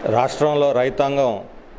రాష్ట్రంలో రైతాంగం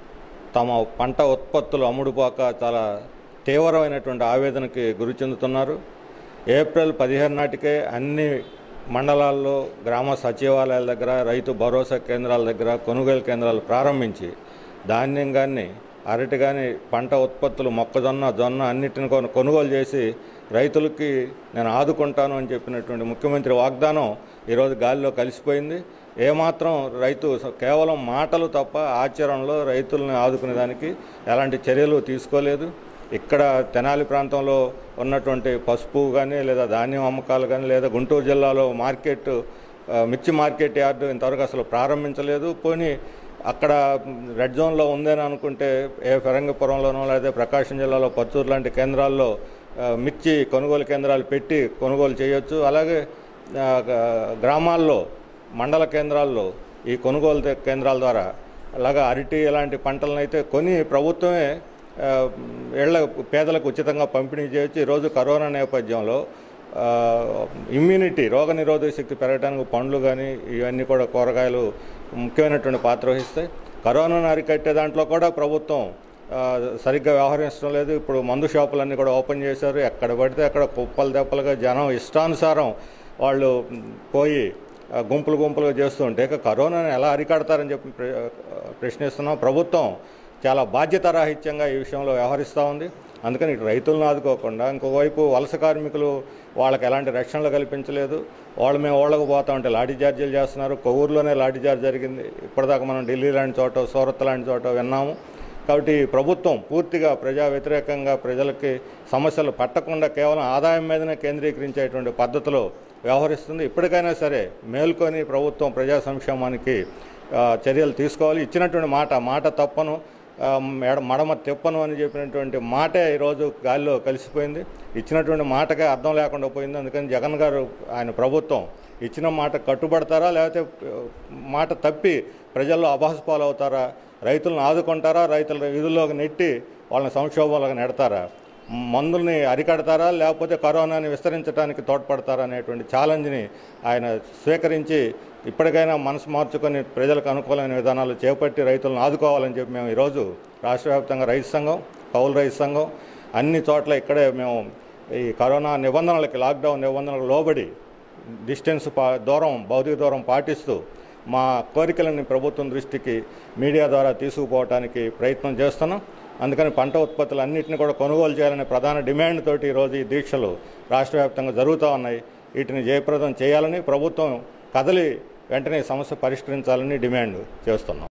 తమ పంట ఉత్పత్తులు అమ్ముడుపోక చాలా తీవ్రమైనటువంటి ఆవేదనకి గురి చెందుతున్నారు ఏప్రిల్ పదిహేను నాటికే అన్ని మండలాల్లో గ్రామ సచివాలయాల దగ్గర రైతు భరోసా కేంద్రాల దగ్గర కొనుగోలు కేంద్రాలు ప్రారంభించి ధాన్యం కానీ అరటి కానీ పంట ఉత్పత్తులు మొక్కజొన్న జొన్న అన్నిటిని కొను- కొనుగోలు చేసి రైతులకి నేను ఆదుకుంటాను అని చెప్పినటువంటి ముఖ్యమంత్రి వాగ్దానం ఈరోజు గాలిలో కలిసిపోయింది ఏమాత్రం రైతు స- కేవలం మాటలు తప్ప ఆచరణలో రైతుల్ని ఆదుకునే దానికి ఎలాంటి చర్యలు తీసుకోలేదు ఇక్కడ తెనాలి ప్రాంతంలో ఉన్నటువంటి పసుపు కానీ లేదా ధాన్యం అమ్మకాలు కానీ లేదా గుంటూరు జిల్లాలో మార్కెట్ ఆ, మిర్చి మార్కెట్ యార్డు ఇంతవరకు అసలు ప్రారంభించలేదు పోనీ అక్కడ రెడ్ జోన్లో ఉందని అనుకుంటే ఏ ఫిరంగిపురంలోనో లేదా ప్రకాశం జిల్లాలో పచ్చూరు లాంటి కేంద్రాల్లో ఆ, మిర్చి కొనుగోలు కేంద్రాలు పెట్టి కొనుగోలు చేయొచ్చు అలాగే ఆ, గ- గ్రామాల్లో మండల కేంద్రాల్లో ఈ కొనుగోలు తే- కేంద్రాల ద్వారా అలాగా అరటి ఇలాంటి పంటలను అయితే కొని ప్రభుత్వమే ఆ, ఇళ్ల పేదలకు ఉచితంగా పంపిణీ చేయొచ్చు ఈరోజు కరోనా నేపథ్యంలో ఆ, ఇమ్యూనిటీ రోగ నిరోధక శక్తి పెరగడానికి పండ్లు కానీ ఇవన్నీ కూడా కూరగాయలు ముఖ్యమైనటువంటి పాత్ర వహిస్తాయి కరోనాను అరికట్టే దాంట్లో కూడా ప్రభుత్వం ఆ, సరిగ్గా వ్యవహరించడం లేదు ఇప్పుడు మందు షాపులన్నీ కూడా ఓపెన్ చేశారు ఎక్కడ పడితే అక్కడ కుప్పలు దెప్పలుగా జనం ఇష్టానుసారం వాళ్ళు మ్, పోయి ఆ, గుంపులు గుంపులుగా చేస్తూ ఉంటే ఇక కరోనాను ఎలా అరికడతారని చెప్పి ప్ర- ప్రశ్నిస్తున్నాం ప్రభుత్వం చాలా బాధ్యతారాహిత్యంగా ఈ విషయంలో వ్యవహరిస్తూ ఉంది అందుకని ఇటు రైతులను ఆదుకోకుండా ఇంకోవైపు వలస కార్మికులు వాళ్ళకి ఎలాంటి రక్షణలు కల్పించలేదు వాళ్ళు మేము ఓళ్ళకు పోతా ఉంటే లాఠీ చార్జీలు చేస్తున్నారు కొవ్వూరులోనే లాఠీ చార్జ్ జరిగింది ఇప్పటిదాకా మనం ఢిల్లీ లాంటి చోట సూరత్ లాంటి చోట విన్నాము కాబట్టి ప్రభుత్వం పూర్తిగా ప్రజా వ్యతిరేకంగా ప్రజలకి సమస్యలు పట్టకుండా కేవలం ఆదాయం మీదనే కేంద్రీకరించేటువంటి పద్ధతిలో వ్యవహరిస్తుంది ఇప్పటికైనా సరే మేల్కొని ప్రభుత్వం ప్రజా సంక్షేమానికి ఆ, చర్యలు తీసుకోవాలి ఇచ్చినటువంటి మాట మాట తప్పను ఆ, మెడ మడమ తిప్పను అని చెప్పినటువంటి మాటే ఈరోజు గాలిలో కలిసిపోయింది ఇచ్చినటువంటి మాటకే అర్థం లేకుండా పోయింది అందుకని జగన్ గారు ఆయన ప్రభుత్వం ఇచ్చిన మాట కట్టుబడతారా లేకపోతే ఆ, మాట తప్పి ప్రజల్లో అభాసపాలు అవుతారా రైతులను ఆదుకుంటారా రైతుల వీధుల్లోకి నెట్టి వాళ్ళని సంక్షోభంలోకి నెడతారా మందుల్ని అరికడతారా లేకపోతే కరోనాని విస్తరించడానికి తోడ్పడతారా అనేటువంటి ఛాలెంజ్ని ఆయన స్వీకరించి ఇప్పటికైనా మనసు మార్చుకొని ప్రజలకు అనుకూలమైన విధానాలు చేపట్టి రైతులను ఆదుకోవాలని చెప్పి మేము ఈరోజు రాష్ట్ర వ్యాప్తంగా రైతు సంఘం కౌలు రైతు సంఘం అన్ని చోట్ల ఇక్కడే మేము ఈ కరోనా నిబంధనలకి లాక్డౌన్ నిబంధనలకు లోబడి డిస్టెన్స్ పా దూరం భౌతిక దూరం పాటిస్తూ మా కోరికలని ప్రభుత్వం దృష్టికి మీడియా ద్వారా తీసుకుపోవడానికి ప్రయత్నం చేస్తున్నాం అందుకని పంట ఉత్పత్తులు అన్నింటినీ కూడా కొనుగోలు చేయాలనే ప్రధాన డిమాండ్ తోటి ఈరోజు ఈ దీక్షలు రాష్ట్ర వ్యాప్తంగా జరుగుతూ ఉన్నాయి వీటిని జయప్రదం చేయాలని ప్రభుత్వం కదలి వెంటనే ఈ సమస్య పరిష్కరించాలని డిమాండ్ చేస్తున్నాం